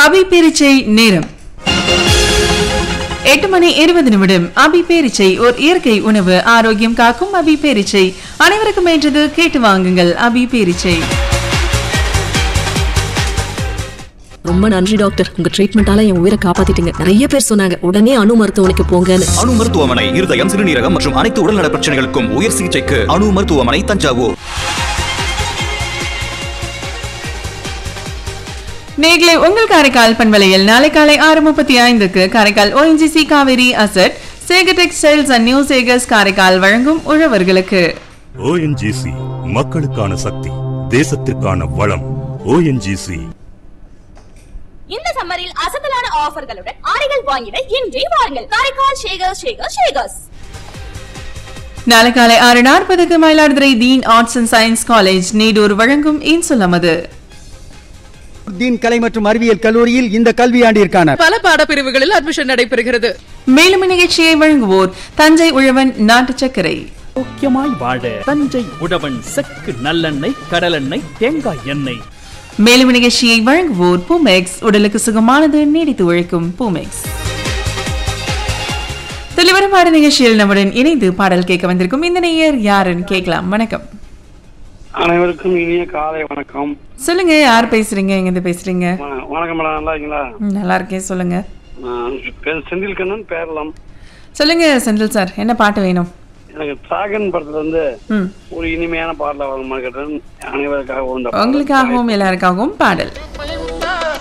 அபி பேரிச்சை நேரம் எட்டு மணி இருபது நிமிடம் அபி பேரிச்சை ஒரு இயற்கை உணவு ஆரோக்கியம் காக்கும் அபி பேரிச்சை அனைவருக்கும் ஏற்றது கேட்டு வாங்குங்கள் அபி பேரிச்சை ரொம்ப நன்றி டாக்டர் உங்க ட்ரீட்மெண்டால என் உயிரை காப்பாத்திட்டீங்க நிறைய பேர் சொன்னாங்க உடனே அணு மருத்துவமனைக்கு போங்கன்னு அணு மருத்துவமனை இருதயம் சிறுநீரகம் மற்றும் அனைத்து உடல்நல பிரச்சனைகளுக்கும் உயர் சிகிச்சைக்கு அணு மருத்துவமனை தஞ்சாவூர் நேர்களை உங்கள் காரைக்கால் பண்பலையில் நாளை காலை ஆறு முப்பத்தி ஐந்துக்கு Karaikal ONGC Cauvery asset Sekar textiles and new Sekar's Karaikal வழங்கும் உழவர்களுக்கு ஓஎன்ஜிசி மக்களுக்கான சக்தி தேசத்திற்கான வளம் ஓஎன்ஜிசி இந்த சம்மரில் அசத்தலான ஆஃபர்களுடன் ஆடைகள் வாங்கிட இன்றே வாருங்கள் காரைக்கால் ஷேகர் ஷேகர் ஷேகர்ஸ் நாளை காலை ஆறு நாற்பதுக்கு Mayiladuthurai Deen arts and science college Needur வழங்கும் இன்சொல்லமது தீன் கலை மற்றும் அறிவியல் கல்லூரியில் இந்த கல்வியாண்டிற்கான பல பாடப்பிரிவுகளில் அட்மிஷன் நடைபெறுகிறது மேலும் இந்நிகழ்ச்சியை வழங்குவோர் தஞ்சை உழவன் நாட்டு சர்க்கரை முக்கியமாய் வாழ தஞ்சை உழவன் செக்கு நல்லெண்ணெய் கடலெண்ணெய் தேங்காய் எண்ணெய் மேலும் இந்நிகழ்ச்சியை வழங்குவோர் பூமெக்ஸ் உடலுக்கு சுகமானது நீடித்து உழைக்கும் பூமெக்ஸ் தெளிவரும் பாட நிகழ்ச்சியில் நம்முடன் இணைந்து பாடல் கேட்க வந்திருக்கும் இந்த நேயர் யாருன்னு கேட்கலாம் வணக்கம் அனைவருக்கும் இனிய காலை வணக்கம் சொல்லுங்க யார் பேசுறீங்க எங்க இருந்து பேசுறீங்க வ- வணக்கம் மேடம் நல்லா இருக்கீங்களா ம், நல்லா இருக்கேன் சொல்லுங்க நான் பேர் செந்தில் கண்ணன் பேரலாம் சொல்லுங்க செந்தில் சார் என்ன பாட்டு வேணும் எனக்கு டிராகன் படத்துல இருந்து ம் ஒரு இனிமையான பாடல வழங்க கேட்டேன் அனைவருக்காக உந்த உங்களுக்காகவும் எல்லாருக்காகவும் பாடல்